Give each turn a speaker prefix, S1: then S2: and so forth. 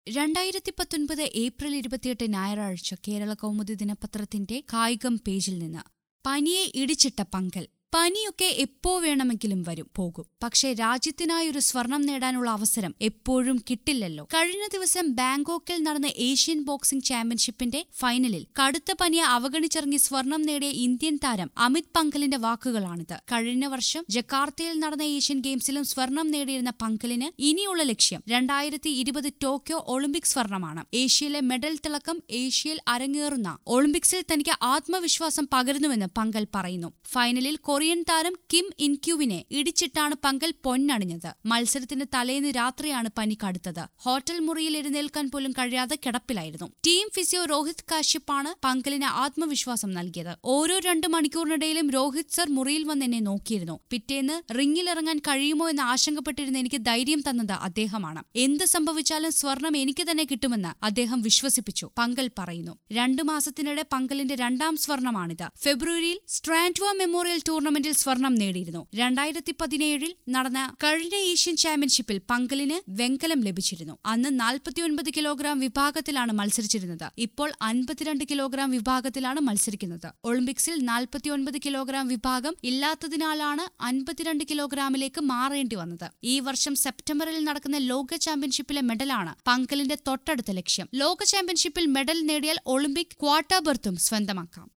S1: രണ്ടായിരത്തി പത്തൊൻപത് ഏപ്രിൽ ഇരുപത്തിയെട്ട് ഞായറാഴ്ച കേരള കൗമുദി ദിനപത്രത്തിന്റെ കായികം പേജിൽ നിന്ന് പനിയെ ഇടിച്ചിട്ട പങ്കൽ പനിയൊക്കെ എപ്പോ വേണമെങ്കിലും വരും പോകും പക്ഷേ രാജ്യത്തിനായി ഒരു സ്വർണം നേടാനുള്ള അവസരം എപ്പോഴും കിട്ടില്ലല്ലോ കഴിഞ്ഞ ദിവസം ബാങ്കോക്കിൽ നടന്ന ഏഷ്യൻ ബോക്സിംഗ് ചാമ്പ്യൻഷിപ്പിന്റെ ഫൈനലിൽ കടുത്ത പനിയെ അവഗണിച്ചിറങ്ങി സ്വർണം നേടിയ ഇന്ത്യൻ താരം അമിത് പങ്കലിന്റെ വാക്കുകളാണിത് കഴിഞ്ഞ വർഷം ജക്കാർത്തയിൽ നടന്ന ഏഷ്യൻ ഗെയിംസിലും സ്വർണം നേടിയിരുന്ന പങ്കലിന് ഇനിയുള്ള ലക്ഷ്യം രണ്ടായിരത്തി ഇരുപത് ടോക്കിയോ ഒളിമ്പിക് സ്വർണമാണ് ഏഷ്യയിലെ മെഡൽ തിളക്കം ഏഷ്യയിൽ അരങ്ങേറുന്ന ഒളിമ്പിക്സിൽ തനിക്ക് ആത്മവിശ്വാസം പകരുന്നുവെന്ന് പങ്കൽ പറയുന്നു ഫൈനലിൽ കൊറിയൻ താരം കിം ഇൻക്യുവിനെ ഇടിച്ചിട്ടാണ് പങ്കൽ പൊന്നണിഞ്ഞത് മത്സരത്തിന് തലേന്ന് രാത്രിയാണ് പനി കടുത്തത് ഹോട്ടൽ മുറിയിൽ എഴുന്നേൽക്കാൻ പോലും കഴിയാതെ കിടപ്പിലായിരുന്നു ടീം ഫിസിയോ രോഹിത് കാശ്യപ്പാണ് പങ്കലിന് ആത്മവിശ്വാസം നൽകിയത് ഓരോ രണ്ട് മണിക്കൂറിനിടയിലും രോഹിത് സർ മുറിയിൽ വന്ന് എന്നെ നോക്കിയിരുന്നു പിറ്റേന്ന് റിങ്ങിലിറങ്ങാൻ കഴിയുമോ എന്ന് ആശങ്കപ്പെട്ടിരുന്ന എനിക്ക് ധൈര്യം തന്നത് അദ്ദേഹമാണ് എന്ത് സംഭവിച്ചാലും സ്വർണം എനിക്ക് തന്നെ കിട്ടുമെന്ന് അദ്ദേഹം വിശ്വസിപ്പിച്ചു പങ്കൽ പറയുന്നു രണ്ടു മാസത്തിനിടെ പങ്കലിന്റെ രണ്ടാം സ്വർണമാണിത് ഫെബ്രുവരിയിൽ സ്ട്രാൻഡ്വ മെമ്മോറിയൽ ടൂർണമെന്റിൽ സ്വർണം നേടിയിരുന്നു രണ്ടായിരത്തി പതിനേഴിൽ നടന്ന കഴിഞ്ഞ ഏഷ്യൻ ചാമ്പ്യൻഷിപ്പിൽ പങ്കലിന് വെങ്കലം ലഭിച്ചിരുന്നു അന്ന് നാൽപ്പത്തിയൊൻപത് കിലോഗ്രാം വിഭാഗത്തിലാണ് മത്സരിച്ചിരുന്നത് ഇപ്പോൾ അൻപത്തിരണ്ട് കിലോഗ്രാം വിഭാഗത്തിലാണ് മത്സരിക്കുന്നത് ഒളിമ്പിക്സിൽ നാൽപ്പത്തിയൊൻപത് കിലോഗ്രാം വിഭാഗം ഇല്ലാത്തതിനാലാണ് അൻപത്തിരണ്ട് കിലോഗ്രാമിലേക്ക് മാറേണ്ടി വന്നത് ഈ വർഷം സെപ്റ്റംബറിൽ നടക്കുന്ന ലോക ചാമ്പ്യൻഷിപ്പിലെ മെഡലാണ് പങ്കലിന്റെ തൊട്ടടുത്ത ലക്ഷ്യം ലോക ചാമ്പ്യൻഷിപ്പിൽ മെഡൽ നേടിയാൽ ഒളിമ്പിക് ക്വാർട്ടർ ബർത്തും സ്വന്തമാക്കാം